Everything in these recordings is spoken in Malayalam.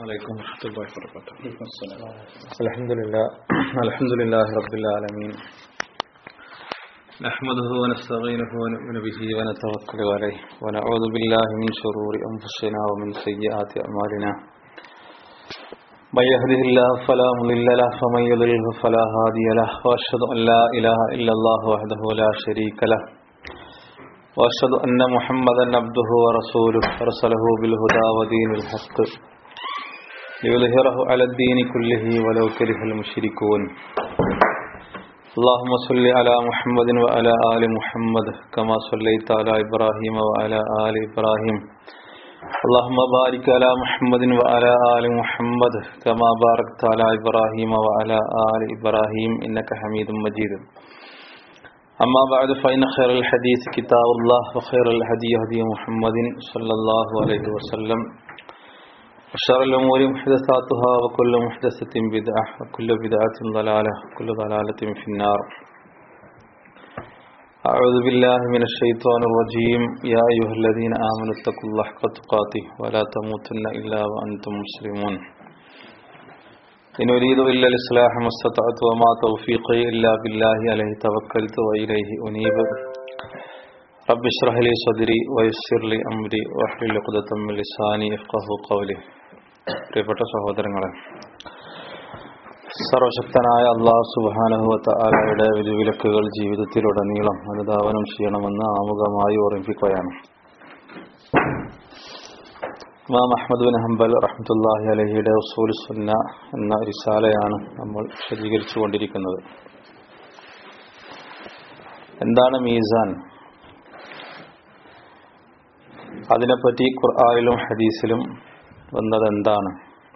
عليكم ورحمة الله وبركاته الحمد لله الحمد لله رب العالمين نحمده ونستعينه ونؤمن به ونتوكل عليه ونعوذ بالله من شرور أنفسنا ومن سيئات أعمالنا من يهده الله فلا مضل له ومن يضلله فلا هادي له وأشهد أن لا إله إلا الله وحده لا شريك له وأشهد أن محمدا عبده ورسوله أرسله بالهدى ودين الحق ليظهره على الدين كله ولو كره المشركون اللهم صل على محمد وعلى آل محمد كما صليت على إبراهيم وعلى آل إبراهيم اللهم بارك على محمد وعلى آل محمد كما باركت على إبراهيم وعلى آل إبراهيم إنك حميد مجيد أما بعد فإن خير الحديث كتاب الله وخير الهدي هدي محمد صلى الله عليه وسلم وشر الأمور محدثاتها وكل محدثة بدعة وكل بدعة ضلالة وكل ضلالة في النار أعوذ بالله من الشيطان الرجيم يا أيها الذين آمنوا اتقوا الله حق تقاته ولا تموتن إلا وأنتم مسلمون إن أريد إلا الإصلاح ما استطعت وما توفيقي إلا بالله عليه توكلت وإليه أنيب رب اشرح لي صدري ويسر لي أمري واحلل عقدة من لساني يفقهوا قولي പ്രിയപ്പെട്ട സഹോദരങ്ങളെ സർവശക്തനായ അള്ളാഹു സുബാനഹുവത്ത ആലയുടെ വിധിവിലക്കുകൾ ജീവിതത്തിലുടനീളം അനുധാവനം ചെയ്യണമെന്ന് ആമുഖമായി ഓർമ്മിപ്പിക്കുകയാണ് ഇമാം അഹമ്മദ് ബിൻ ഹംബൽ റഹ്മത്തുല്ലാഹി അലഹിയുടെ ഉസൂൽ സുന്ന എന്ന റിസാലയാണ് നമ്മൾ വിശദീകരിച്ചു കൊണ്ടിരിക്കുന്നത് എന്താണ് മീസാൻ അതിനെപ്പറ്റി ഖുർആാനിലും ഹദീസിലും വന്നത് എന്താണ്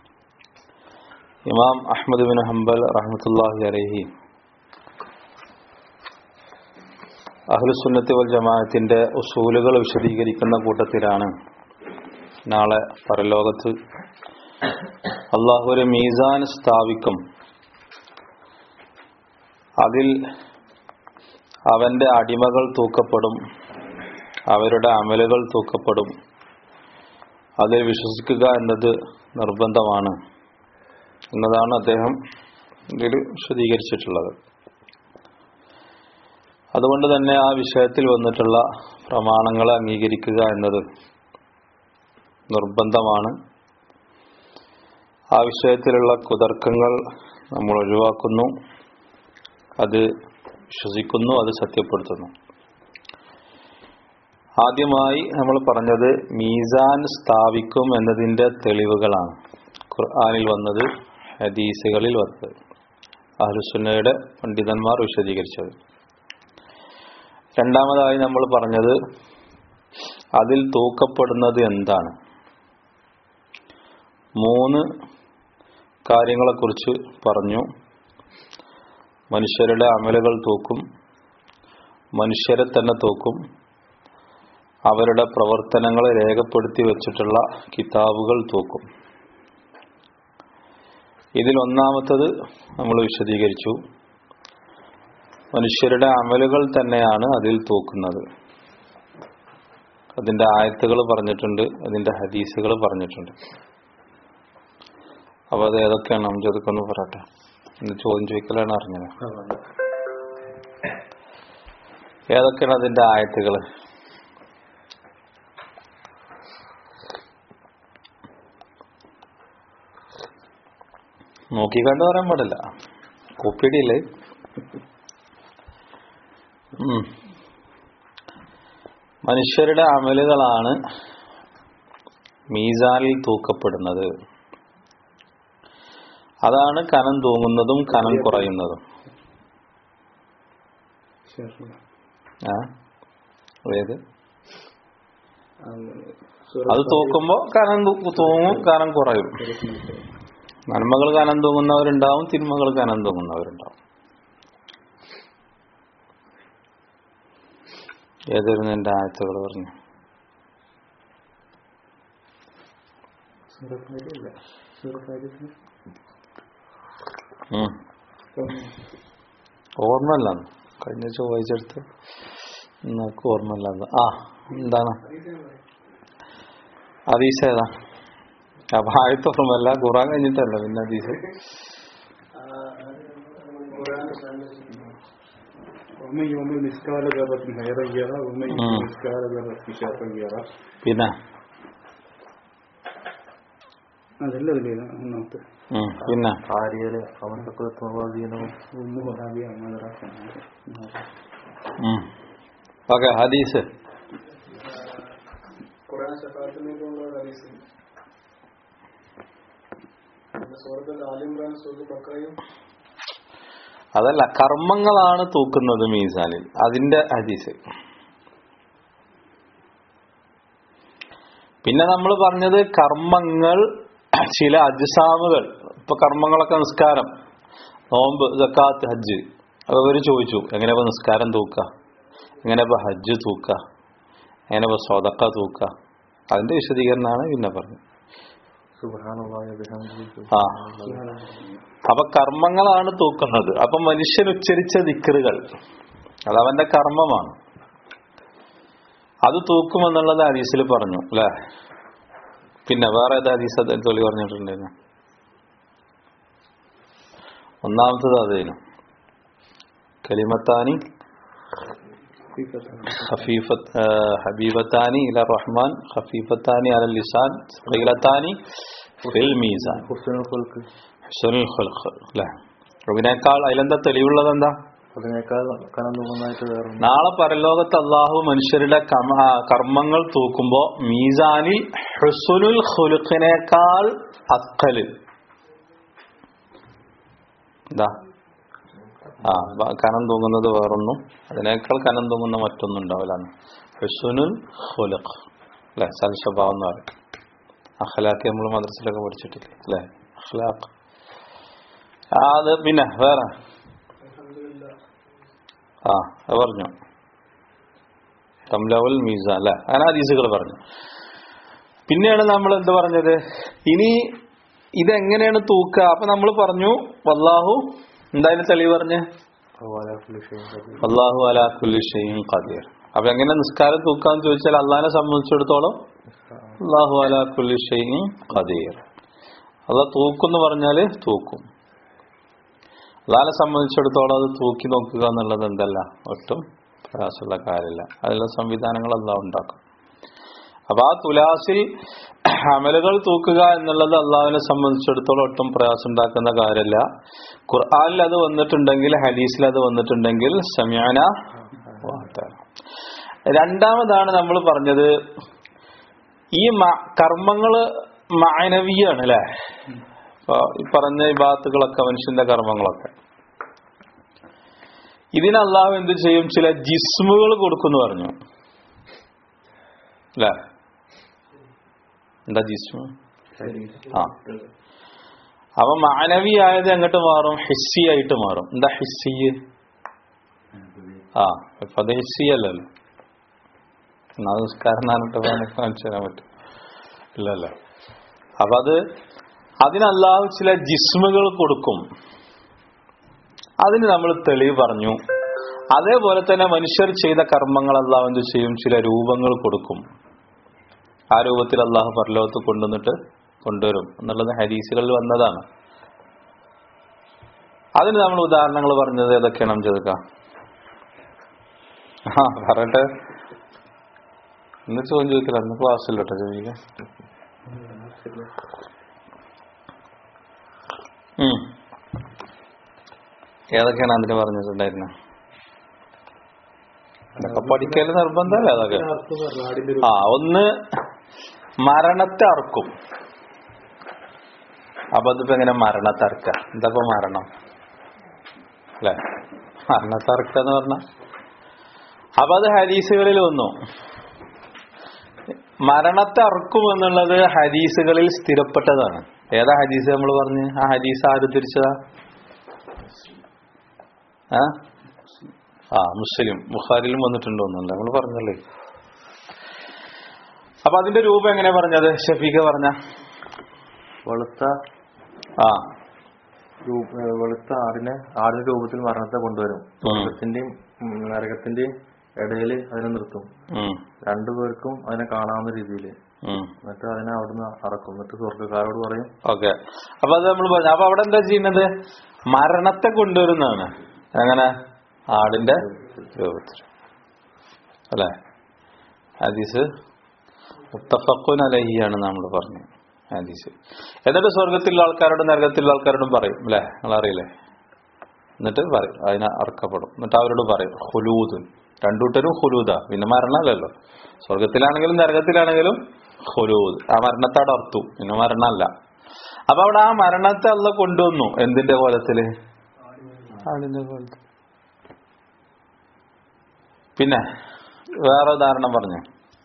ഇമാം അഹമ്മദ് ബിൻ ഹംബൽ റഹ്മത്തുല്ലാഹി അലഹി അഹ്ലുസുന്നത്തി വൽ ജമാഅത്തിന്റെ ഉസൂലുകൾ വിശദീകരിക്കുന്ന കൂട്ടത്തിലാണ് നാളെ പരലോകത്ത് അള്ളാഹു ഒരു മീസാൻ സ്ഥാപിക്കും അതിൽ അവന്റെ അടിമകൾ തൂക്കപ്പെടും അവരുടെ അമലുകൾ തൂക്കപ്പെടും അതിൽ വിശ്വസിക്കുക എന്നത് നിർബന്ധമാണ് എന്നതാണ് അദ്ദേഹം ഇതിൽ വിശദീകരിച്ചിട്ടുള്ളത് അതുകൊണ്ട് തന്നെ ആ വിഷയത്തിൽ വന്നിട്ടുള്ള പ്രമാണങ്ങളെ അംഗീകരിക്കുക എന്നത് നിർബന്ധമാണ് ആ വിഷയത്തിലുള്ള കുതർക്കങ്ങൾ നമ്മൾ ഒഴിവാക്കുന്നു അത് വിശ്വസിക്കുന്നു അത് സത്യപ്പെടുത്തുന്നു ആദ്യമായി നമ്മൾ പറഞ്ഞത് മീസാൻ സ്ഥാപിക്കും എന്നതിൻ്റെ തെളിവുകളാണ് ഖുർആാനിൽ വന്നത് ഹദീസുകളിൽ വന്നത് അഹ്ലുസുന്നയുടെ പണ്ഡിതന്മാർ വിശദീകരിച്ചത് രണ്ടാമതായി നമ്മൾ പറഞ്ഞത് അതിൽ തൂക്കപ്പെടുന്നത് എന്താണ് മൂന്ന് കാര്യങ്ങളെക്കുറിച്ച് പറഞ്ഞു മനുഷ്യരുടെ അമലുകൾ തൂക്കും മനുഷ്യരെ തന്നെ തൂക്കും അവരുടെ പ്രവർത്തനങ്ങളെ രേഖപ്പെടുത്തി വെച്ചിട്ടുള്ള കിതാബുകൾ തൂക്കും ഇതിൽ ഒന്നാമത്തത് നമ്മൾ വിശദീകരിച്ചു മനുഷ്യരുടെ അമലുകൾ തന്നെയാണ് അതിൽ തൂക്കുന്നത് അതിന്റെ ആയത്തുകൾ പറഞ്ഞിട്ടുണ്ട് അതിന്റെ ഹദീസുകൾ പറഞ്ഞിട്ടുണ്ട് അപ്പൊ അത് ഏതൊക്കെയാണ് നമുക്ക് അതൊക്കെ ഒന്ന് പറയട്ടെ ഇന്ന് ചോദ്യം ചോദിക്കലാണ് അറിഞ്ഞത് ഏതൊക്കെയാണ് അതിന്റെ ആയത്തുകൾ നോക്കിക്കണ്ട് പറയാൻ പാടില്ല കോപ്പിയടിയല്ലേ മനുഷ്യരുടെ അമലുകളാണ് മീസാനിൽ തൂക്കപ്പെടുന്നത് അതാണ് കനം തൂങ്ങുന്നതും കനം കുറയുന്നതും ആ ഏത് അത് തൂക്കുമ്പോ കനം തൂങ്ങും കനം കുറയും നന്മകൾ കനം തൂങ്ങുന്നവരുണ്ടാവും തിന്മകൾ കനം തൂങ്ങുന്നവരുണ്ടാവും ഏതായിരുന്നു എന്റെ ആയത്തുകൾ പറഞ്ഞു ഓർമ്മല്ല കഴിഞ്ഞ ചൊവ്വാഴ്ച നമുക്ക് ഓർമ്മല്ല ആ എന്താണ് ഹദീസ് ഏതാ അപ്പൊ ആയത്തോർമ്മല്ല ഖുറാൻ കഴിഞ്ഞിട്ടല്ല പിന്നെ ഹദീസ് ومن يؤمن مثقال ذرة خيرا يرى ومن مم. يؤمن مثقال ذرة شرا يرى പിന്നെ അതല്ല അതില്ല ഒന്നാമത്തെ ഉം, പിന്നെ ആര്യയിലെ അവന്റെ സ്വാധീനവും ഒന്ന് ഹറാബിയ മദറ ഓക്കെ ഹദീസ് ഖുർആൻ ഷഫാത്തിനുള്ള ഹദീസ് പിന്നെ സൂറത്തുൽ ആലി ഇമ്രാൻ സൂറത്തുൽ ബക്കറയും അതല്ല കർമ്മങ്ങളാണ് തൂക്കുന്നത് മീസാനിൽ അതിന്റെ ഹദീസ് പിന്നെ നമ്മൾ പറഞ്ഞത് കർമ്മങ്ങൾ ചില അജ്സാമുകൾ ഇപ്പൊ കർമ്മങ്ങളൊക്കെ നിസ്കാരം നോമ്പ് ജക്കാത്ത് ഹജ്ജ് അത് അവര് ചോദിച്ചു എങ്ങനെ ഇപ്പൊ നിസ്കാരം തൂക്ക എങ്ങനെ ഇപ്പൊ ഹജ്ജ് തൂക്ക എങ്ങനെ ഇപ്പൊ സ്വതക്ക തൂക്ക അതിന്റെ വിശദീകരണമാണ് പിന്നെ പറഞ്ഞത് സുബ്ഹാനല്ലാഹി വബിഹംദിഹി ആ അപ്പൊ കർമ്മങ്ങളാണ് തൂക്കുന്നത് അപ്പൊ മനുഷ്യൻ ഉച്ചരിച്ച ദിക്കറുകൾ അത് അവന്റെ കർമ്മമാണ് അത് തൂക്കുമെന്നുള്ളത് ഹദീസിൽ പറഞ്ഞു അല്ലെ പിന്നെ വേറെ ഏത് ഹദീസ് അത് തൊലി പറഞ്ഞിട്ടുണ്ടായിരുന്നു ഒന്നാമത്തത് അതേനു കലിമത്താനി ഖഫീഫത്ത് ആ, ഹബീബത്താനി ഇല റഹ്മാൻ ഖഫീഫത്താനി അല ലിസാൻ ഖീലത്താനി ഫിൽ മീസാൻ ഹുസ്നുൽ ഖുൽഖ് ഹുസ്നുൽ ഖുൽഖ് അല്ലേ അതിനേക്കാൾ അതിലെന്താ തെളിവുള്ളത് എന്താ അതിനേക്കാൾ കനം തൂങ്ങുന്നതായിട്ട് വേറെ നാളെ പരലോകത്ത് അള്ളാഹു മനുഷ്യരുടെ കമ- ആ, കർമ്മങ്ങൾ തൂക്കുമ്പോ മീസാനിൽ ഹുസുനുൽ ഖുലുഖിനേക്കാൾ അക്കല് എന്താ ആ ബ- കനം തൂങ്ങുന്നത് വേറൊന്നും അതിനേക്കാൾ കനം തൂങ്ങുന്ന മറ്റൊന്നും ഉണ്ടാവില്ല ഹുസുനുൽ ഖുലുഖ് അല്ലെ സൽസ്വഭാവം എന്ന് പറയും അഖലാഖ് നമ്മൾ മദ്രസിലൊക്കെ പഠിച്ചിട്ടില്ലേ അല്ലെ അഖ്ലാഖ് ആ, അത് പിന്നെ വേറെ ആ അത് പറഞ്ഞു തംലവൽ മീസ അല്ലെ അങ്ങനെ ഹദീസുകൾ പറഞ്ഞു പിന്നെയാണ് നമ്മൾ എന്ത് പറഞ്ഞത് ഇനി ഇതെങ്ങനെയാണ് തൂക്കുക അപ്പൊ നമ്മൾ പറഞ്ഞു വല്ലാഹു എന്തായാലും തെളിവ് പറഞ്ഞ് അതുപോലെ കുല്ലി ഷൈഇൻ ഖദീർ. അള്ളാഹു അലാ കുല്ലി ഷൈഇൻ ഖദീർ അപ്പൊ എങ്ങനെ നിസ്കാരം തൂക്കാന്ന് ചോദിച്ചാൽ അള്ളാഹിനെ സംബന്ധിച്ചിടത്തോളം അള്ളാഹു അലാ കുല്ലി ഷൈഇൻ ഖദീർ അള്ളാഹ് തൂക്കും പറഞ്ഞാല് തൂക്കും അള്ളാഹിനെ സംബന്ധിച്ചിടത്തോളം അത് തൂക്കി നോക്കുക എന്നുള്ളത് എന്തല്ല ഒട്ടും പ്രയാസമുള്ള കാര്യമില്ല അതിനുള്ള സംവിധാനങ്ങൾ അള്ളാഹ് ഉണ്ടാക്കും അപ്പൊ ആ തുലാസിൽ അമലുകൾ തൂക്കുക എന്നുള്ളത് അള്ളാഹുവിനെ സംബന്ധിച്ചിടത്തോളം ഒട്ടും പ്രയാസം ഉണ്ടാക്കുന്ന കാര്യമല്ല ഖുർആാനിൽ അത് വന്നിട്ടുണ്ടെങ്കിൽ ഹദീസിൽ അത് വന്നിട്ടുണ്ടെങ്കിൽ സമയാന രണ്ടാമതാണ് നമ്മൾ പറഞ്ഞത് ഈ മ- കർമ്മങ്ങള് മാനവീയാണ് അല്ലെ ഇപ്പൊ ഈ പറഞ്ഞ വിഭാഗത്തുകളൊക്കെ മനുഷ്യന്റെ കർമ്മങ്ങളൊക്കെ ഇതിന് അള്ളാഹു എന്ത് ചെയ്യും ചില ജിസ്മുകൾ കൊടുക്കുന്നു പറഞ്ഞു അല്ലെ എന്താ ജിസ്മു ആ അപ്പൊ മാനവിയായത് എങ്ങോട്ട് മാറും ഹിസ്സി ആയിട്ട് മാറും എന്താ ഹിസ്സി ആ ഇപ്പൊ അത് ഹിസ്സി അല്ലല്ലോ എന്നാ നിസ്കാരം നാനിട്ട് കാണിച്ചു തരാൻ പറ്റും ഇല്ലല്ലോ അപ്പൊ അത് അതിന് അള്ളാഹു ചില ജിസ്മുകൾ കൊടുക്കും അതിന് നമ്മൾ തെളിവ് പറഞ്ഞു അതേപോലെ തന്നെ മനുഷ്യർ ചെയ്ത കർമ്മങ്ങൾ അള്ളാഹു എന്ത് ചെയ്യും ചില രൂപങ്ങൾ കൊടുക്കും ആ രൂപത്തിൽ അള്ളാഹു പരലോകത്ത് കൊണ്ടുവന്നിട്ട് കൊണ്ടുവരും എന്നുള്ളത് ഹദീസുകളിൽ വന്നതാണ് അതിന് നമ്മൾ ഉദാഹരണങ്ങൾ പറഞ്ഞത് ഏതൊക്കെയാണ് നമുക്ക് എടുക്കാം ആ പറയട്ടെ ഇന്ന് ചോദ്യം ചോദിക്കില്ല ഇന്ന് ക്ലാസ്സിൽ കേട്ടോ ചോദിക്കാം ഉം. ഏതൊക്കെയാണ് അതിന് പറഞ്ഞിട്ടുണ്ടായിരുന്നത് ഇതൊക്കെ പഠിക്കല് നിർബന്ധമല്ലേ അതൊക്കെ അർത്ഥം പറഞ്ഞു ആടിന്റെ ഒരു ആ ഒന്ന് മരണത്തെ അറക്കും അപ്പൊ അതിപ്പോ എങ്ങനെ മരണത്തെ അറക്ക എന്താ ഇപ്പൊ മരണം അല്ലെ മരണത്തെ അറക്ക എന്ന് പറഞ്ഞ അപ്പൊ അത് ഹദീസുകളിൽ വന്നു മരണത്തെ അറക്കും എന്നുള്ളത് ഹദീസുകളിൽ സ്ഥിരപ്പെട്ടതാണ് ഏതാ ഹദീസ് നമ്മൾ പറഞ്ഞ് ആ ഹദീസ് ആര് തിരിച്ചതാ ആ ആ മുസ്ലിം ബുഖാരിലും വന്നിട്ടുണ്ടോന്നല്ല നമ്മൾ പറഞ്ഞല്ലേ അപ്പൊ അതിന്റെ രൂപം എങ്ങനെ പറഞ്ഞത് ഷഫീഖ പറഞ്ഞ വെളുത്ത ആ രൂപ ഏഹ് വെളുത്ത ആടിനെ ആടിന്റെ രൂപത്തിൽ മരണത്തെ കൊണ്ടുവരും ഉം. സ്വർഗത്തിന്റെയും ഉം, നരകത്തിന്റെയും ഇടയിൽ അതിനെ നിർത്തും ഉം, രണ്ടുപേർക്കും അതിനെ കാണാവുന്ന രീതിയിൽ ഉം എന്നിട്ട് അതിനെ അവിടുന്ന് അറക്കും എന്നിട്ട് സ്വർഗ്ഗക്കാരോട് പറയും ഓക്കെ അപ്പൊ അത് നമ്മൾ പറഞ്ഞു അപ്പൊ അവിടെ എന്താ ചെയ്യുന്നത് മരണത്തെ കൊണ്ടുവരുന്നതാണ് എങ്ങനെ ആടിന്റെ രൂപത്തിൽ അല്ലെ ഹദീസ് മുത്തഫക്കുൻ അലഹിയാണ് നമ്മൾ പറഞ്ഞത് ഹദീസ് എന്നിട്ട് സ്വർഗത്തിലുള്ള ആൾക്കാരോടും നരകത്തിലുള്ള ആൾക്കാരോടും പറയും അല്ലെ നിങ്ങൾ അറിയില്ലേ എന്നിട്ട് പറയും അതിനെ അറക്കപ്പെടും എന്നിട്ട് അവരോട് പറയും ഹുലൂദ് രണ്ടൂട്ടരും ഹുലൂദ പിന്നെ മരണമല്ലല്ലോ സ്വർഗത്തിലാണെങ്കിലും നരകത്തിലാണെങ്കിലും ഹുലൂദ് ആ മരണത്തോടെ അർത്തു പിന്നെ മരണമല്ല അപ്പൊ അവിടെ ആ മരണത്തെ അല്ല കൊണ്ടുവന്നു എന്തിന്റെ കോലത്തില് ആടിന്റെ കോലത്തിൽ പിന്നെ വേറെ ഉദാഹരണം പറഞ്ഞു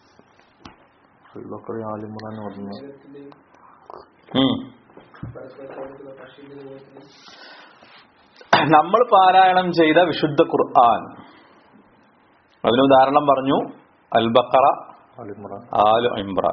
ബക്കറി ആലിമുറാൻ ഓടുന്നു മേഘത്തിന്റെയും ഉം പരസ്പരത്തോടുള്ള പക്ഷിയുടെ രൂപത്തിലും നമ്മൾ പാരായണം ചെയ്ത വിശുദ്ധ ഖുർആൻ അതിന് ഉദാഹരണം പറഞ്ഞു അൽ ബക്കറ ആലിമുറാൻ ആലു ഇമ്രാൻ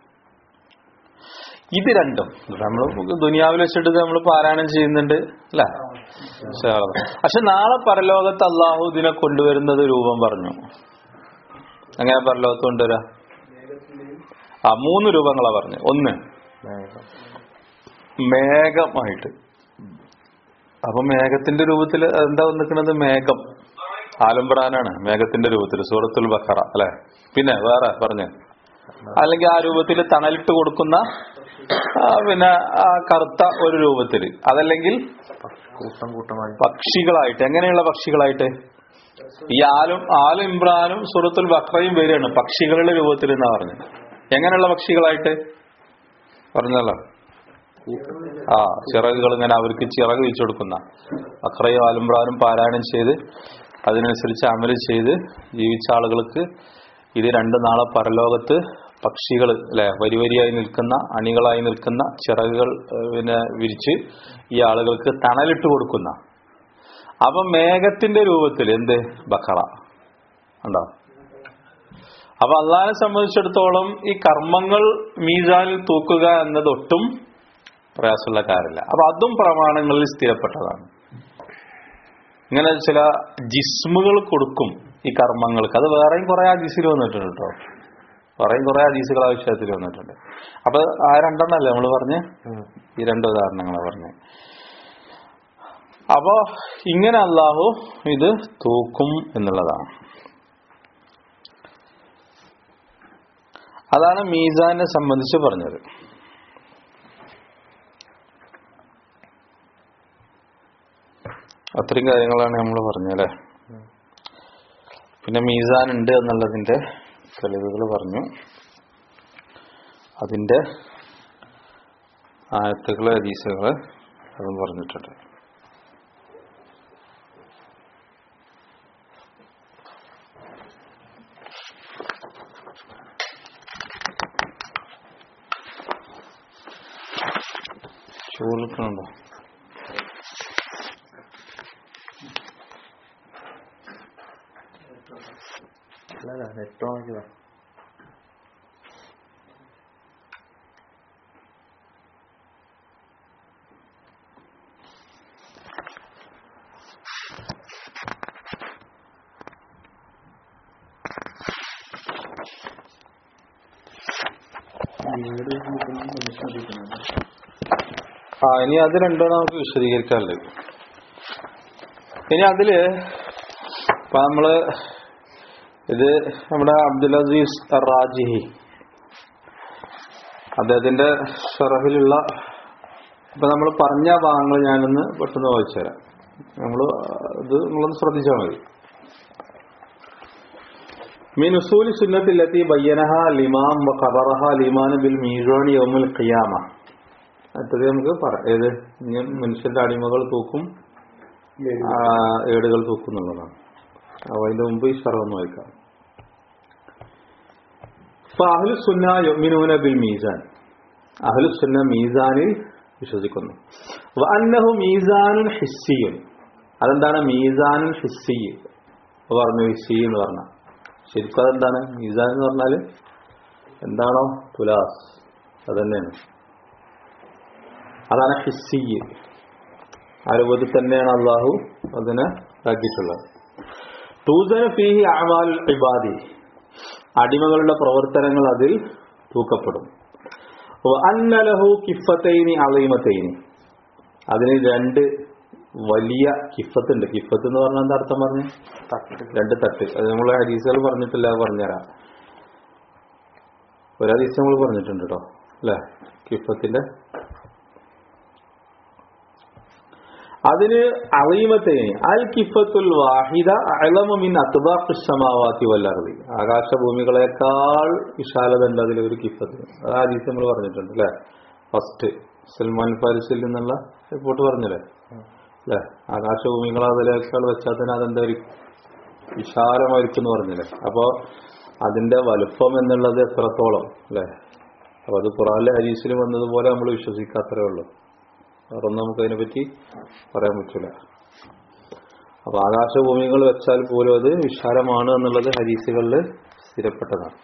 ഇത് രണ്ടും നമ്മൾ ദുനിയാവിൽ വെച്ചിട്ട് നമ്മൾ പാരായണം ചെയ്യുന്നുണ്ട് അല്ലേ പക്ഷെ നാളെ പരലോകത്ത് അള്ളാഹു ഇതിനെ കൊണ്ടുവരുന്നത് രൂപം പറഞ്ഞു എങ്ങനെ പരലോകത്ത് കൊണ്ടുവരാ മേഘത്തിന്റെയും ആ മൂന്ന് രൂപങ്ങളാ പറഞ്ഞു ഒന്ന് മേഘം മേഘമായിട്ട് അപ്പൊ മേഘത്തിന്റെ രൂപത്തിൽ എന്താ വന്നിക്കുന്നത് മേഘം ആലംബറാനാണ് മേഘത്തിന്റെ രൂപത്തിൽ സൂറത്തുൽ ബഖറ അല്ലെ പിന്നെ വേറെ പറഞ്ഞു അല്ലെങ്കിൽ ആ രൂപത്തിൽ തണലിട്ട് കൊടുക്കുന്ന ആ, പിന്നെ ആ കറുത്ത ഒരു രൂപത്തിൽ അതല്ലെങ്കിൽ കൂട്ടം കൂട്ടമായി പക്ഷികളായിട്ട് എങ്ങനെയുള്ള പക്ഷികളായിട്ട് ഈ ആലും ആലും ഇമ്രാനും സൂറത്തുൽ ബക്രയും വരികയാണ് പക്ഷികളുടെ രൂപത്തിൽ എന്നാ പറഞ്ഞത് എങ്ങനെയുള്ള പക്ഷികളായിട്ട് പറഞ്ഞല്ലോ ആ ചിറകുകൾ ഇങ്ങനെ അവർക്ക് ചിറക് വെച്ചു കൊടുക്കുന്ന അക്രയും ആലുംബ്രാനും പാരായണം ചെയ്ത് അതിനനുസരിച്ച് അമല് ചെയ്ത് ജീവിച്ച ആളുകൾക്ക് ഇത് രണ്ട് നാളെ പരലോകത്ത് പക്ഷികൾ അല്ലെ വരി വരിയായി നിൽക്കുന്ന അണികളായി നിൽക്കുന്ന ചിറകുകൾ ഏഹ്, പിന്നെ വിരിച്ച് ഈ ആളുകൾക്ക് തണലിട്ട് കൊടുക്കുന്ന അപ്പൊ മേഘത്തിന്റെ രൂപത്തിൽ എന്ത് ബക്കറ ഉണ്ടോ അപ്പൊ അള്ളാഹിനെ സംബന്ധിച്ചിടത്തോളം ഈ കർമ്മങ്ങൾ മീസാനിൽ തൂക്കുക എന്നത് ഒട്ടും പ്രയാസമുള്ള കാര്യമില്ല അപ്പൊ അതും പ്രമാണങ്ങളിൽ സ്ഥിരപ്പെട്ടതാണ് ഇങ്ങനെ ചില ജിസ്മുകൾ കൊടുക്കും ഈ കർമ്മങ്ങൾക്ക് അത് വേറെയും കുറെ ഹദീസിൽ വന്നിട്ടുണ്ട് കേട്ടോ വേറെയും കുറെ ഹദീസുകൾ ആ വിഷയത്തിൽ വന്നിട്ടുണ്ട് അപ്പൊ ആ രണ്ടെണ്ണല്ലേ നമ്മൾ പറഞ്ഞ് ഈ രണ്ട് ഉദാഹരണങ്ങളാണ് പറഞ്ഞത് അപ്പോ ഇങ്ങനെ അള്ളാഹു ഇത് തൂക്കും എന്നുള്ളതാണ് അതാണ് മീസാനെ സംബന്ധിച്ച് പറഞ്ഞത് അത്രയും കാര്യങ്ങളാണ് നമ്മൾ പറഞ്ഞല്ലേ പിന്നെ മീസാൻ ഉണ്ട് എന്നുള്ളതിന്റെ തെളിവുകൾ പറഞ്ഞു അതിന്റെ ആയത്തുകള് ഹദീസുകള് അതും പറഞ്ഞിട്ടുണ്ട് ചോദിക്കണുണ്ടോ അല്ല നെറ്റ് ഓൺ ആക്കിയതാ വീട് നിൽക്കുന്ന വിശ്വസിക്കുന്നത് ആ ഇനി അത് രണ്ടും നമുക്ക് വിശദീകരിക്കാനുള്ളത് ഇനി അതില് ഇപ്പൊ നമ്മള് ഇത് നമ്മുടെ അബ്ദുൽ അസീസ് റാജിഹി അദ്ദേഹത്തിന്റെ ഷറഹിലുള്ള ഇപ്പൊ നമ്മൾ പറഞ്ഞ ഭാഗങ്ങൾ ഞാനൊന്ന് പെട്ടെന്ന് വായിച്ചുതരാം നമ്മൾ ഇത് നിങ്ങളൊന്ന് ശ്രദ്ധിച്ചാൽ മതി من أصول السنة التي بينها الإمام وقررها الإيمان بالميزان يوم القيامة അടുത്തത് നമുക്ക് പറയാം ഏത് ഇനി മനുഷ്യന്റെ അടിമകൾ തൂക്കും ആ, ഏടുകൾ തൂക്കും എന്നുള്ളതാണ് അപ്പൊ അതിന്റെ മുമ്പ് ഈ സർവ്വം വായിക്കാം അപ്പൊ അഹ്ലുസുന്ന യുഅ്മിനൂന ബിൽ മീസാൻ അഹ്ലുസുന്ന മീസാനിൽ വിശ്വസിക്കുന്നു അന്നഹു മീസാനുൻ ഹിസ്സിയും അതെന്താണ് മീസാനുൻ ഹിസ്സി പറഞ്ഞു ഹിസ്സി എന്ന് പറഞ്ഞ ശരിക്കും അതെന്താണ് മീസാൻ എന്ന് പറഞ്ഞാല് എന്താണോ തുലാസ് അതന്നെയാണ് അതാണ് ഹിസ്സി ആ രൂപത്തിൽ തന്നെയാണ് അള്ളാഹു അതിനെ ഇതാക്കിയിട്ടുള്ളത് തൂസന ഫീഹി അമാൽ ഇബാദി അടിമകളുടെ പ്രവർത്തനങ്ങൾ അതിൽ തൂക്കപ്പെടും അന്നലഹു കിഫത്തൈനി അളീമത്തൈനി അതിന് രണ്ട് വലിയ കിഫത്തുണ്ട് കിഫത്ത് എന്ന് പറഞ്ഞാൽ എന്താ അർത്ഥം പറഞ്ഞു രണ്ട് തട്ട് അത് നമ്മൾ ഹരീസുകൾ പറഞ്ഞിട്ടില്ല അത് പറഞ്ഞുതരാം ഒരു ഹരീസ് നമ്മൾ പറഞ്ഞിട്ടുണ്ട് കേട്ടോ അല്ലേ കിഫത്തിന്റെ അതിന് അളീമത്തേന് അൽ കിഫത്തുൽ വാഹിദ അളമമിൻ അത്ബാഖ് സമാവാത്തി വല്ലറി ആകാശഭൂമികളെക്കാൾ വിശാലത ഉണ്ട് അതിലൊരു കിഫത്തിന് അത് ഹദീസ് നമ്മൾ പറഞ്ഞിട്ടുണ്ട് അല്ലേ ഫസ്റ്റ് സൽമാൻ ഫാരിസിൽ നിന്നുള്ള റിപ്പോർട്ട് പറഞ്ഞല്ലേ അല്ലേ ആകാശഭൂമികൾ അതിലേക്കാൾ വെച്ചാൽ തന്നെ അതെന്താ ഒരു വിശാലമായിരിക്കും എന്ന് പറഞ്ഞില്ലേ അപ്പോ അതിന്റെ വലുപ്പം എന്നുള്ളത് എത്രത്തോളം അല്ലേ അപ്പൊ അത് ഖുറാനിലെ ഹരീസിൽ വന്നതുപോലെ നമ്മൾ വിശ്വസിക്കാത്രേ ഉള്ളൂ വേറൊന്നും നമുക്ക് അതിനെപ്പറ്റി പറയാൻ പറ്റില്ല അപ്പൊ ആകാശഭൂമികൾ വെച്ചാൽ പോലും അത് വിശാലമാണ് എന്നുള്ളത് ഹരീസുകളിൽ സ്ഥിരപ്പെട്ടതാണ്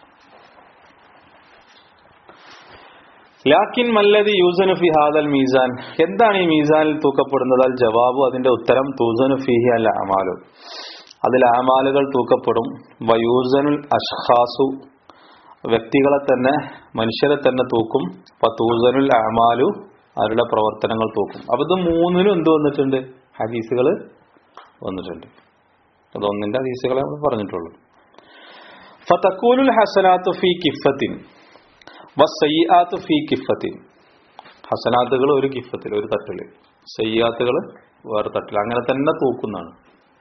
ലാക്കിൻ മല്ലതി യൂസനു ഫി ഹാദൽ മീസാൻ എന്താണ് ഈ മീസാനിൽ തൂക്കപ്പെടുന്നത് അൽ ജവാബു അതിന്റെ ഉത്തരം തൂസനു ഫിഹി അൽ അമാലു അതിൽ അമാലുകൾ തൂക്കപ്പെടും വയൂസനുൽ അഷ്ഖാസു വ്യക്തികളെ തന്നെ മനുഷ്യരെ തന്നെ തൂക്കും തൂസനുൽ അമാലു അവരുടെ പ്രവർത്തനങ്ങൾ തൂക്കും അപ്പൊ ഇത് മൂന്നിനും എന്ത് വന്നിട്ടുണ്ട് ഹദീസുകൾ വന്നിട്ടുണ്ട് അതൊന്നിന്റെ ഹദീസുകളെ നമ്മൾ പറഞ്ഞിട്ടുള്ളൂ ഫതക്കൂലുൽ ഹസനാത്തു ഫി കിഫത്തിൻ വസയ്യാത്തു ഫി കിഫത്തിൻ ഹസനാത്തുകൾ ഒരു കിഫത്തിൽ ഒരു തട്ടില് സയ്യാത്തുകൾ വേറെ തട്ടിൽ അങ്ങനെ തന്നെ തൂക്കുന്നതാണ്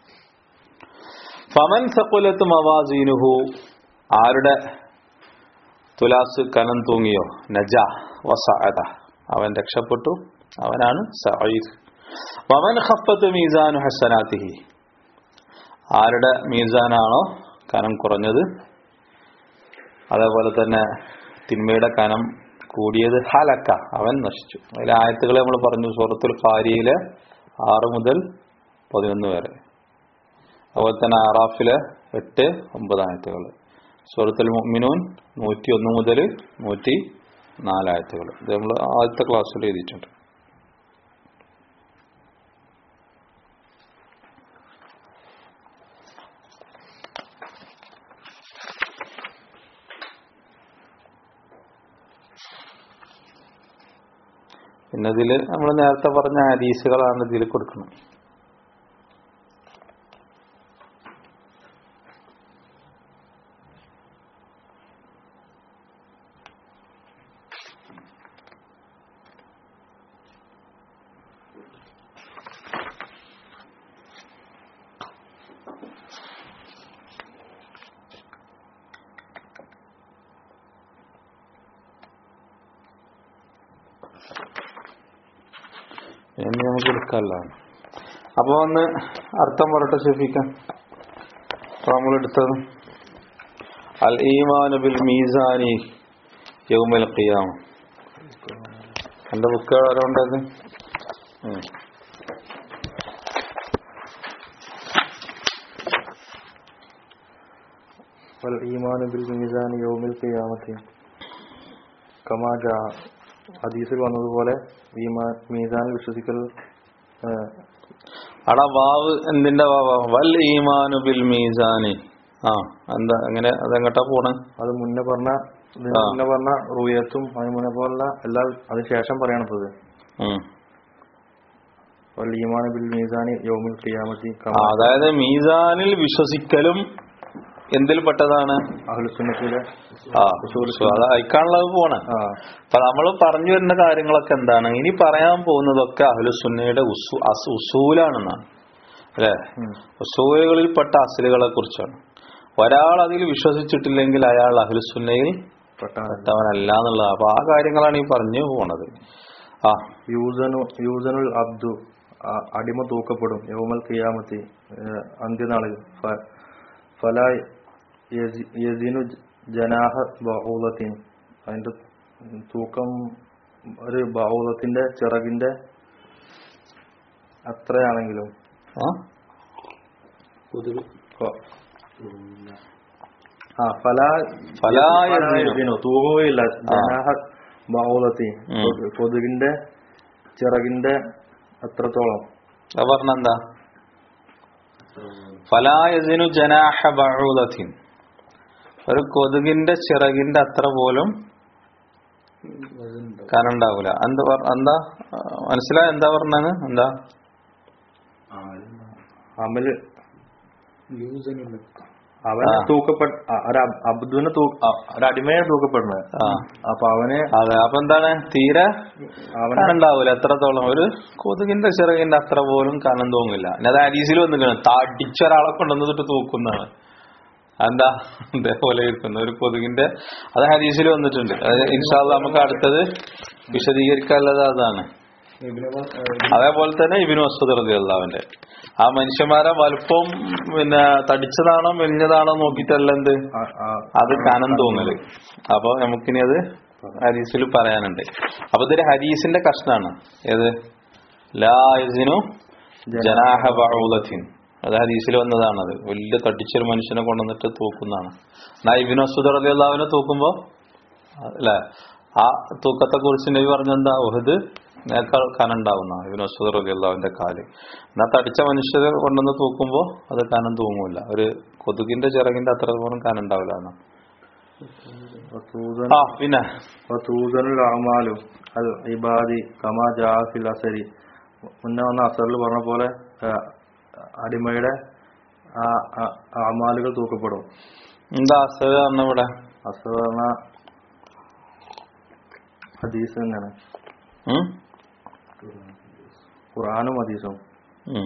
ഫമൻ സക്കുലത്ത് മവാസീനുഹു ആരുടെ തുലാസ് കനം തൂങ്ങിയോ നജ വസഅദ അവൻ രക്ഷപ്പെട്ടു അവനാണ് സഈദ് വമൻ ഖഫത്ത് മീസാനു ഹസനാത്തിഹി ആരുടെ മീസാനാണോ കനം കുറഞ്ഞത് അതേപോലെ തന്നെ തിന്മയുടെ കനം കൂടിയത് ഹലക്ക അവൻ നശിച്ചു അതിലെ ആയത്തുകൾ നമ്മൾ പറഞ്ഞു സൂറത്തുൽ ഖാരിയിലെ ആറ് മുതൽ പതിനൊന്ന് വരെ അതുപോലെ തന്നെ ആറാഫിലെ എട്ട് ഒമ്പത് ആയത്തുകൾ സൂറത്തുൽ മുഅ്മിനൂൻ നൂറ്റി ഒന്ന് മുതൽ നൂറ്റി നാലായത്തുകൾ ഇത് നമ്മൾ ആദ്യത്തെ ക്ലാസ്സിൽ എഴുതിയിട്ടുണ്ട് പിന്നെ ഇതില് നമ്മൾ നേരത്തെ പറഞ്ഞ ഹദീസുകളാണ് ഇതിൽ കൊടുക്കുന്നത് ഇനി നമുക്ക് എടുക്കാമല്ലോ അപ്പൊ ഒന്ന് അർത്ഥം പറയട്ടെ ഷെഫിക്ക അപ്പൊ നമ്മൾ എടുത്തത് അൽ ഈമാനു ബിൽ മീസാനി യൗമൽ ഖിയാമ എന്റെ ബുക്ക് ആരുണ്ടത് والإيمان بالميزان يوم القيامة كما جاء ഹദീസിൽ വന്നതുപോലെ ഈമാൻ മീസാനിൽ വിശ്വസിക്കൽ ഏഹ്, അടാ വാവ് എന്തിന്റെ വാവ വൽ ഈമാനു ബിൽ മീസാനി ആ എന്താ എങ്ങനെ അതെങ്ങട്ടാ പോണേ അത് മുന്നേ പറഞ്ഞ ഇതിന് ആ. മുന്നേ പറഞ്ഞ റൂയത്തും അതിന് മുന്നേ പോലുള്ള എല്ലാ അതിന് ശേഷം പറയണത് ഉം ഈമാൻ ബിൽ മീസാനി യൗമിൽ ഖിയാമത്തി ആ, അതായത് മീസാനിൽ വിശ്വസിക്കലും എന്തിൽ പെട്ടതാണ് അഹ്ലുസുന്നത്തിലെ ആ അത് അയക്കാനുള്ളത് പോണേ ആ അപ്പൊ നമ്മൾ പറഞ്ഞു വരുന്ന കാര്യങ്ങളൊക്കെ എന്താണ് ഇനി പറയാൻ പോകുന്നതൊക്കെ അഹ്ലുസുന്നയുടെ ഉസു അസ് ഉസൂലാണെന്നാണ് അല്ലെ ഉം. ഉസൂലുകളിൽപ്പെട്ട അസലുകളെ കുറിച്ചാണ് ഒരാൾ അതിൽ വിശ്വസിച്ചിട്ടില്ലെങ്കിൽ അയാൾ അഹ്ലുസുന്നയിൽ പെട്ടാണ് പെട്ടവനല്ല എന്നുള്ളത് അപ്പൊ ആ കാര്യങ്ങളാണ് ഈ പറഞ്ഞു പോണത് ആ യൂസനു യൂസനുൽ അബ്ദു ആ, അടിമ തൂക്കപ്പെടും യൗമൽ ഖിയാമത്തി ഏഹ്, അന്ത്യനാളിൽ ഫ- ഫല യസി- യസിനു ജനാഹ ബഹൂലത്തിൻ അതിന്റെ തൂക്കം ഒരു ബഹൂലത്തിന്റെ ചിറകിന്റെ അത്രയാണെങ്കിലും ആ? കൊ- ആ ഫല ഫലാ ഫല യസിനു. യസിനു തൂകുകയില്ല ആ. ജനാഹ ബഹൂലത്തി ഉം. കൊതു- കൊതുകിന്റെ ചിറകിന്റെ അത്രത്തോളം അത് പറഞ്ഞെന്താ ഫലായസിനു ജനാഹ ബഊദത്തിൻ ഒരു കൊതുകിന്റെ ചിറകിന്റെ അത്ര പോലും കനുണ്ടാവൂല എന്താ പറ- എന്താ ആ, മനസ്സിലായ എന്താ പറഞ്ഞത് എന്താ അമല് യൂസനുള്ള അവനെ ആ. തൂക്കപ്പെട്ട അ- ഒരു അബ്- അബ്ദുവിനെ തൂ അ- ഒരു അടിമയെ തൂക്കപ്പെടുന്നത് ആ അപ്പൊ അവന് അതെ അപ്പൊ എന്താണ് തീരെ അവനെ കനുണ്ടാവൂല എത്രത്തോളം ഒരു കൊതുകിന്റെ ചിറകിന്റെ അത്ര പോലും കനം തോന്നില്ല ഇനി അത് അരീസിൽ വന്നിക്കണം തടിച്ച ഒരാളെ കൊണ്ടുവന്നിട്ട് തൂക്കുന്നതാണ് എന്താ ഇതേപോലെ ഇരിക്കുന്ന ഒരു കൊതുകിന്റെ അത് ഹരീസിൽ വന്നിട്ടുണ്ട് അത് ഇൻഷാല്ല നമുക്ക് അടുത്തത് വിശദീകരിക്കാനുള്ളത് അതാണ് അതേപോലെ തന്നെ ഇബിനു വസ്തുത റളിയല്ലാഹുവിന്റെ ആ മനുഷ്യന്മാരെ വലുപ്പം പിന്നെ തടിച്ചതാണോ മെലിഞ്ഞതാണോ നോക്കിയിട്ടല്ല എന്ത് ആ- ആ- അത് കനം തോന്നല് അപ്പൊ നമുക്കിനി അത് ഹരീസിൽ പറയാനുണ്ട് അപ്പൊ ഇതൊരു ഹരീസിന്റെ കഷ്ണാണ് ഏത് ലായസിനു ജനാഹ ബഊലത്തിൻ അത് ഹരീസിൽ വന്നതാണത് വലിയ തടിച്ചൊരു മനുഷ്യനെ കൊണ്ടുവന്നിട്ട് തൂക്കുന്നതാണ് എന്നാ ഇബിനു വസ്തുത റളിയല്ലാഹുവിനെ തൂക്കുമ്പോ അല്ലെ ആ തൂക്കത്തെ കുറിച്ച് നബി പറഞ്ഞെന്താ ഉഹദ് നേക്കാൾ കനം ഉണ്ടാവുന്ന ഇബിനു വസ്തുത റളിയല്ലാഹുവിന്റെ കാല് എന്നാ തടിച്ച മനുഷ്യരെ കൊണ്ടുവന്ന് തൂക്കുമ്പോ അത് കനം തൂങ്ങൂല ഒരു കൊതുകിന്റെ ചിറകിന്റെ അത്ര പോലും കനം ഉണ്ടാവില്ല എന്നാ. വതൂസൻ- ആ പിന്നെ വതൂസനുൽ അഅമാലു അൽ ഇബാദി കമാ ജാഅ ഫിൽ അസരി മുന്നേ വന്ന അസറിൽ പറഞ്ഞ പോലെ ആ, അടിമയുടെ ആ ആ- അമാലുകൾ തൂക്കപ്പെടും എന്താ അസർ പറഞ്ഞ ഇവിടെ അസർ പറഞ്ഞ ഹദീസ് തന്നെയാണ് ഉം? ഖുർആാനും ഹദീസും ഉം.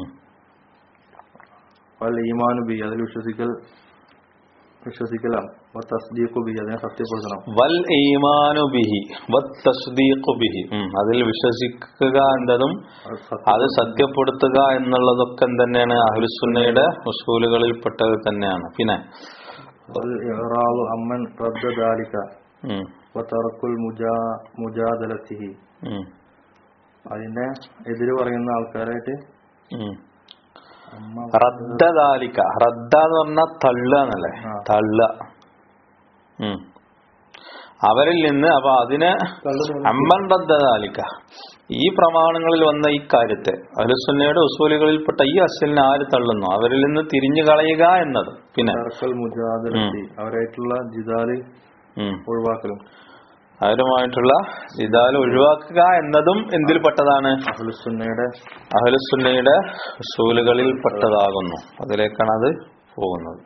വൽ ഈമാനു ബി അതിൽ വിശ്വസിക്കൽ വിശ്വസിക്കലാണ് തസ്ദീഖു ബി അതിനെ സത്യപ്പെടുത്തണം വൽ ഈമാനു ബിഹി വത്തസ്ദീഖു ബിഹി ഉം. അതിൽ വിശ്വസിക്കുക എന്നതും അത് സത്യം- അത് സത്യപ്പെടുത്തുക എന്നുള്ളതൊക്കെ തന്നെയാണ് അഹ്ലുസുന്നയുടെ ഉസൂലുകളിൽ പെട്ടത് തന്നെയാണ് പിന്നെ വൽ ഇറാദു അമ്മൻ റദ്ദ ദാലിക ഉം. വതറക്കുൽ മുജാ മുജാദലത്തിഹി ഉം. അതിന്റെ എതിര് പറയുന്ന ആൾക്കാരായിട്ട് ഉം. അമ്മ റദ്ദാലിക്ക റദ്ദ എന്ന് പറഞ്ഞാൽ തള്ള എന്നല്ലേ ആ. തള്ള ഉം. അവരിൽ നിന്ന് അപ്പൊ അതിനെ അമ്മൻ റദ്ദാലിക്ക ഈ പ്രമാണങ്ങളിൽ വന്ന ഈ കാര്യത്തെ അലുസുന്നയുടെ ഉസൂലുകളിൽപ്പെട്ട ഈ അസലിനെ ആര് തള്ളുന്നു അവരിൽ നിന്ന് തിരിഞ്ഞു കളയുക എന്നത് പിന്നെ തറക്കൽ മുജാദലത്തി അവരായിട്ടുള്ള ജിദാല് ഉം. ഒഴിവാക്കലും അവരുമായിട്ടുള്ള ഇതാൽ ഒഴിവാക്കുക എന്നതും എന്തിൽപ്പെട്ടതാണ് അഹ്ലുസുന്നയുടെ അഹലുസുന്നയുടെ ഉസൂലുകളിൽ പെട്ടതാകുന്നു അതിലേക്കാണ് അത് പോകുന്നത്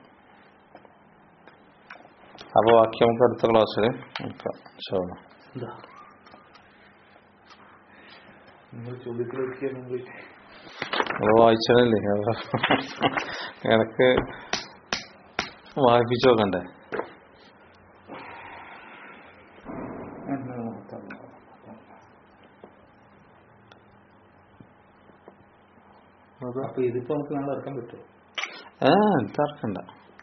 അപ്പൊ ബാക്കി നമുക്ക് അടുത്ത ക്ലാസ്സിൽ നോക്കാം ഇൻഷാ അല്ലാ. നിങ്ങൾ ചോദ്യത്തിലേക്ക് നിങ്ങൾ അത് വായിച്ചതല്ലേ അത് എനക്ക് വായിപ്പിച്ചു നോക്കണ്ടേ അപ്പൊ ഇതിപ്പോ നമുക്ക് നാളെ ഇറക്കാൻ പറ്റുമോ ഏ തർക്കണ്ട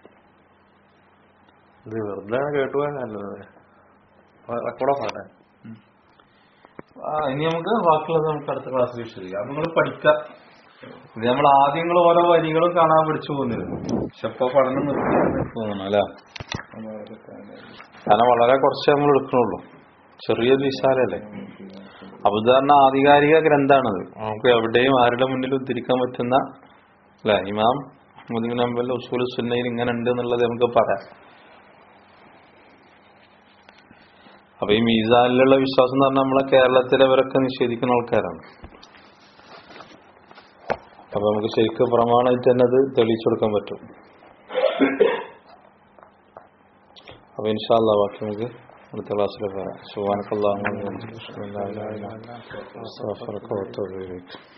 ഇത് വെറുതെ കേട്ടു നല്ലത് റെക്കോർഡ് ഓഫ് ആട്ടെ ആ ഇനി നമുക്ക് ബാക്കിയുള്ളത് നമുക്ക് അടുത്ത ക്ലാസ്സിൽ വിശദീകരിക്കാം നിങ്ങൾ പഠിക്ക ഇത് നമ്മൾ ആദ്യങ്ങൾ ഓരോ വരികളും കാണാൻ പഠിച്ചു പോകുന്നിരുന്നു പക്ഷെ ഇപ്പൊ പഠനം നിർത്തി തോന്നണം അല്ലേ കാരണം വളരെ കുറച്ച് നമ്മൾ എടുക്കണുള്ളൂ ചെറിയൊരു വിശാലല്ലേ അപ്പൊ ഇത് പറഞ്ഞ ആധികാരിക ഗ്രന്ഥാണത് നമുക്ക് എവിടെയും ആരുടെ മുന്നിൽ ഉദ്ധരിക്കാൻ പറ്റുന്ന അല്ലെ ഇമാം മുദിൻ അമ്പൽ ഉസൂൽ സുന്നയിൽ ഇങ്ങനെ ഉണ്ട് എന്നുള്ളത് നമുക്ക് പറയാം അപ്പൊ ഈ മീസാനിലുള്ള വിശ്വാസം എന്ന് പറഞ്ഞാൽ നമ്മളെ കേരളത്തിലവരൊക്കെ നിഷേധിക്കുന്ന ആൾക്കാരാണ് അപ്പൊ നമുക്ക് ശരിക്കും പ്രമാണമായിട്ട് തന്നെ അത് തെളിയിച്ചു കൊടുക്കാൻ പറ്റും അപ്പൊ ഇൻഷാല്ല ബാക്കി നമുക്ക് അടുത്ത ക്ലാസ്സിൽ പറയാം സുബാനക്കല്ലാഹു